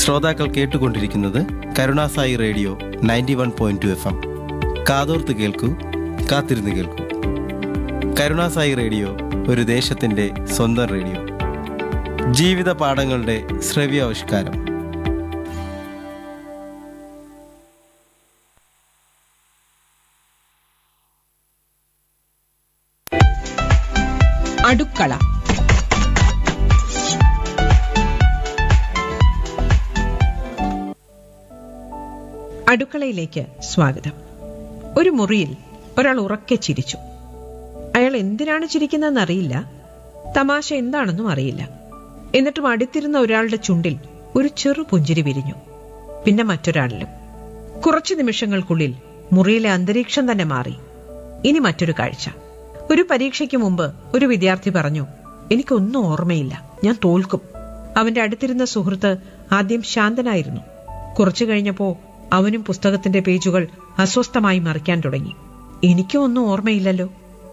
ശ്രോതാക്കൾ കേട്ടുകൊണ്ടിരിക്കുന്നത് Karunasai radio ninety one point two FM എം കാതോർത്ത് കേൾക്കൂ കാത്തിരുന്ന് കേൾക്കൂ കരുണാസായി റേഡിയോ ഒരു ദേശത്തിൻ്റെ സ്വന്തം റേഡിയോ ജീവിത പാഠങ്ങളുടെ ശ്രവ്യാവിഷ്കാരം അടുക്കള അടുക്കളയിലേക്ക് സ്വാഗതം ഒരു മുറിയിൽ ഒരാൾ ഉറക്കെ ചിരിച്ചു അയാൾ എന്തിനാണ് ചിരിക്കുന്നതെന്ന് അറിയില്ല തമാശ എന്താണെന്നും അറിയില്ല എന്നിട്ടും അടുത്തിരുന്ന ഒരാളുടെ ചുണ്ടിൽ ഒരു ചെറു പുഞ്ചിരി വിരിഞ്ഞു പിന്നെ മറ്റൊരാളിലും കുറച്ചു നിമിഷങ്ങൾക്കുള്ളിൽ മുറിയിലെ അന്തരീക്ഷം തന്നെ മാറി ഇനി മറ്റൊരു കാഴ്ച ഒരു പരീക്ഷയ്ക്ക് മുമ്പ് ഒരു വിദ്യാർത്ഥി പറഞ്ഞു എനിക്കൊന്നും ഓർമ്മയില്ല ഞാൻ തോൽക്കും അവന്റെ അടുത്തിരുന്ന സുഹൃത്ത് ആദ്യം ശാന്തനായിരുന്നു കുറച്ചു കഴിഞ്ഞപ്പോ അവനും പുസ്തകത്തിന്റെ പേജുകൾ അസ്വസ്ഥമായി മറിക്കാൻ തുടങ്ങി എനിക്കും ഒന്നും ഓർമ്മയില്ലല്ലോ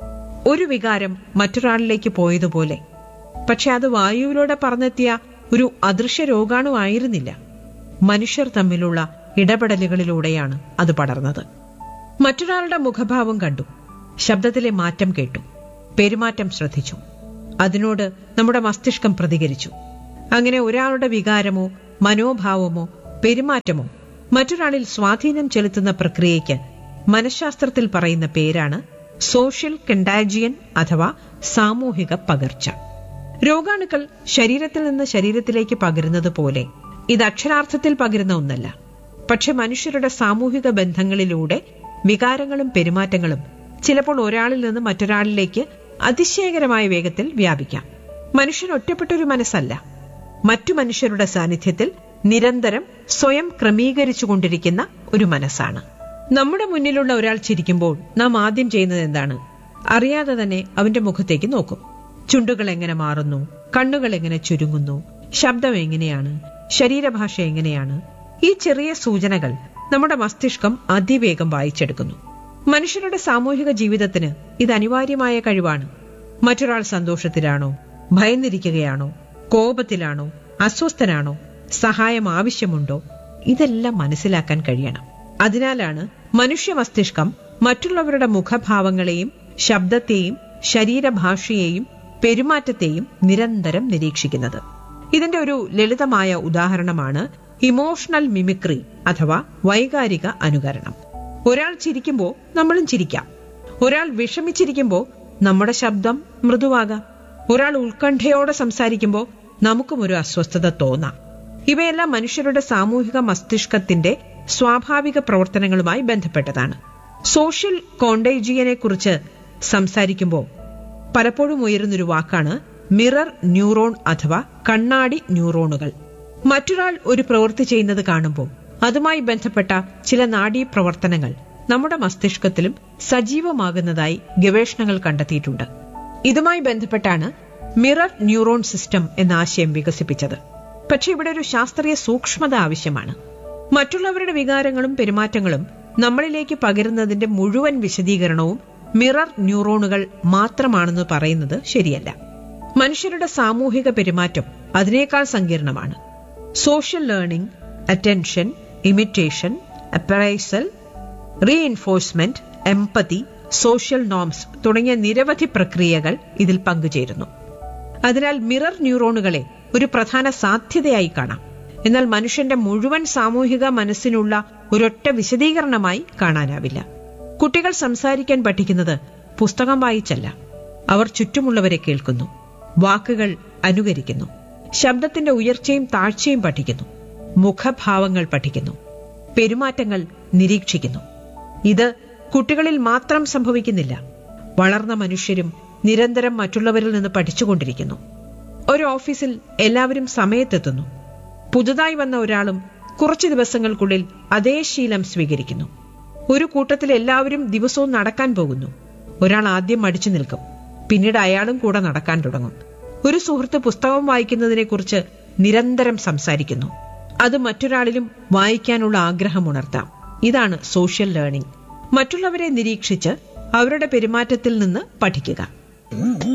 ഒരു വികാരം മറ്റൊരാളിലേക്ക് പോയതുപോലെ പക്ഷെ അത് വായുവിലൂടെ പറന്നെത്തിയ ഒരു അദൃശ്യ രോഗാണുവായിരുന്നില്ല മനുഷ്യർ തമ്മിലുള്ള ഇടപെടലുകളിലൂടെയാണ് അത് പടർന്നത് മറ്റൊരാളുടെ മുഖഭാവം കണ്ടു ശബ്ദത്തിലെ മാറ്റം കേട്ടു പെരുമാറ്റം ശ്രദ്ധിച്ചു അതിനോട് നമ്മുടെ മസ്തിഷ്കം പ്രതികരിച്ചു അങ്ങനെ ഒരാളുടെ വികാരമോ മനോഭാവമോ പെരുമാറ്റമോ മറ്റൊരാളിൽ സ്വാധീനം ചെലുത്തുന്ന പ്രക്രിയയ്ക്ക് മനഃശാസ്ത്രത്തിൽ പറയുന്ന പേരാണ് സോഷ്യൽ കണ്ടാജിയൻ അഥവാ സാമൂഹിക പകർച്ച രോഗാണുക്കൾ ശരീരത്തിൽ നിന്ന് ശരീരത്തിലേക്ക് പകരുന്നത് പോലെ ഇത് അക്ഷരാർത്ഥത്തിൽ പകരുന്ന ഒന്നല്ല പക്ഷെ മനുഷ്യരുടെ സാമൂഹിക ബന്ധങ്ങളിലൂടെ വികാരങ്ങളും പെരുമാറ്റങ്ങളും ചിലപ്പോൾ ഒരാളിൽ നിന്ന് മറ്റൊരാളിലേക്ക് അതിശയകരമായ വേഗത്തിൽ വ്യാപിക്കാം മനുഷ്യൻ ഒറ്റപ്പെട്ടൊരു മനസ്സല്ല മറ്റു മനുഷ്യരുടെ സാന്നിധ്യത്തിൽ നിരന്തരം സ്വയം ക്രമീകരിച്ചുകൊണ്ടിരിക്കുന്ന ഒരു മനസ്സാണ് നമ്മുടെ മുന്നിലുള്ള ഒരാൾ ചിരിക്കുമ്പോൾ നാം ആദ്യം ചെയ്യുന്നത് എന്താണ് അറിയാതെ തന്നെ അവന്റെ മുഖത്തേക്ക് നോക്കും ചുണ്ടുകൾ എങ്ങനെ മാറുന്നു കണ്ണുകൾ എങ്ങനെ ചുരുങ്ങുന്നു ശബ്ദം എങ്ങനെയാണ് ശരീരഭാഷ എങ്ങനെയാണ് ഈ ചെറിയ സൂചനകൾ നമ്മുടെ മസ്തിഷ്കം അതിവേഗം വായിച്ചെടുക്കുന്നു മനുഷ്യരുടെ സാമൂഹിക ജീവിതത്തിന് ഇത് അനിവാര്യമായ കഴിവാണ് മറ്റൊരാൾ സന്തോഷത്തിലാണോ ഭയന്നിരിക്കുകയാണോ കോപത്തിലാണോ അസ്വസ്ഥനാണോ സഹായം ആവശ്യമുണ്ടോ ഇതെല്ലാം മനസ്സിലാക്കാൻ കഴിയണം അതിനാലാണ് മനുഷ്യ മസ്തിഷ്കം മറ്റുള്ളവരുടെ മുഖഭാവങ്ങളെയും ശബ്ദത്തെയും ശരീരഭാഷയെയും പെരുമാറ്റത്തെയും നിരന്തരം നിരീക്ഷിക്കുന്നത് ഇതിന്റെ ഒരു ലളിതമായ ഉദാഹരണമാണ് ഇമോഷണൽ മിമിക്രി അഥവാ വൈകാരിക അനുകരണം ഒരാൾ ചിരിക്കുമ്പോൾ നമ്മളും ചിരിക്കാം ഒരാൾ വിഷമിച്ചിരിക്കുമ്പോൾ നമ്മുടെ ശബ്ദം മൃദുവാകാം ഒരാൾ ഉത്കണ്ഠയോടെ സംസാരിക്കുമ്പോൾ നമുക്കും ഒരു അസ്വസ്ഥത തോന്നാം ഇവയെല്ലാം മനുഷ്യരുടെ സാമൂഹിക മസ്തിഷ്കത്തിന്റെ സ്വാഭാവിക പ്രവർത്തനങ്ങളുമായി ബന്ധപ്പെട്ടതാണ് സോഷ്യൽ കോണ്ടേജിയനെ കുറിച്ച് സംസാരിക്കുമ്പോൾ പലപ്പോഴും ഉയരുന്നൊരു വാക്കാണ് മിറർ ന്യൂറോൺ അഥവാ കണ്ണാടി ന്യൂറോണുകൾ മറ്റൊരാൾ ഒരു പ്രവൃത്തി ചെയ്യുന്നത് കാണുമ്പോൾ അതുമായി ബന്ധപ്പെട്ട ചില നാഡീ പ്രവർത്തനങ്ങൾ നമ്മുടെ മസ്തിഷ്കത്തിലും സജീവമാകുന്നതായി ഗവേഷണങ്ങൾ കണ്ടെത്തിയിട്ടുണ്ട് ഇതുമായി ബന്ധപ്പെട്ടാണ് മിറർ ന്യൂറോൺ സിസ്റ്റം എന്ന ആശയം വികസിപ്പിച്ചത് പക്ഷെ ഇവിടെ ഒരു ശാസ്ത്രീയ സൂക്ഷ്മത ആവശ്യമാണ് മറ്റുള്ളവരുടെ വികാരങ്ങളും പെരുമാറ്റങ്ങളും നമ്മളിലേക്ക് പകരുന്നതിന്റെ മുഴുവൻ വിശദീകരണവും മിറർ ന്യൂറോണുകൾ മാത്രമാണെന്ന് പറയുന്നത് ശരിയല്ല മനുഷ്യരുടെ സാമൂഹിക പെരുമാറ്റം അതിനേക്കാൾ സങ്കീർണമാണ് social learning attention imitation appraisal reinforcement empathy social norms തുടങ്ങിയ നിരവധി പ്രക്രിയകൾ ഇതിൽ പങ്കുചേരുന്നു അതിനാൽ മിറർ ന്യൂറോണുകളെ ഒരു പ്രധാന സാധ്യതയായി കാണാം എന്നാൽ മനുഷ്യന്റെ മുഴുവൻ സാമൂഹിക മനസ്സിനുള്ള ഒരൊറ്റ വിശദീകരണമായി കാണാനാവില്ല കുട്ടികൾ സംസാരിക്കാൻ പഠിക്കുന്നത് പുസ്തകം വായിച്ചല്ല അവർ ചുറ്റുമുള്ളവരെ കേൾക്കുന്നു വാക്കുകൾ അനുകരിക്കുന്നു ശബ്ദത്തിന്റെ ഉയർച്ചയും താഴ്ചയും പഠിക്കുന്നു മുഖഭാവങ്ങൾ പഠിക്കുന്നു പെരുമാറ്റങ്ങൾ നിരീക്ഷിക്കുന്നു ഇത് കുട്ടികളിൽ മാത്രം സംഭവിക്കുന്നില്ല വളർന്ന മനുഷ്യരും നിരന്തരം മറ്റുള്ളവരിൽ നിന്ന് പഠിച്ചുകൊണ്ടിരിക്കുന്നു ഒരു ഓഫീസിൽ എല്ലാവരും സമയത്തെത്തുന്നു പുതുതായി വന്ന ഒരാളും കുറച്ചു ദിവസങ്ങൾക്കുള്ളിൽ അതേ ശീലം സ്വീകരിക്കുന്നു ഒരു കൂട്ടത്തിൽ എല്ലാവരും ദിവസവും നടക്കാൻ പോകുന്നു ഒരാൾ ആദ്യം മടിച്ചു നിൽക്കും പിന്നീട് അയാളും കൂടെ നടക്കാൻ തുടങ്ങും ഒരു സുഹൃത്ത് പുസ്തകം വായിക്കുന്നതിനെക്കുറിച്ച് നിരന്തരം സംസാരിക്കുന്നു അത് മറ്റൊരാളിലും വായിക്കാനുള്ള ആഗ്രഹം ഉണർത്താം ഇതാണ് സോഷ്യൽ ലേണിംഗ് മറ്റുള്ളവരെ നിരീക്ഷിച്ച് അവരുടെ പെരുമാറ്റത്തിൽ നിന്ന് പഠിക്കുക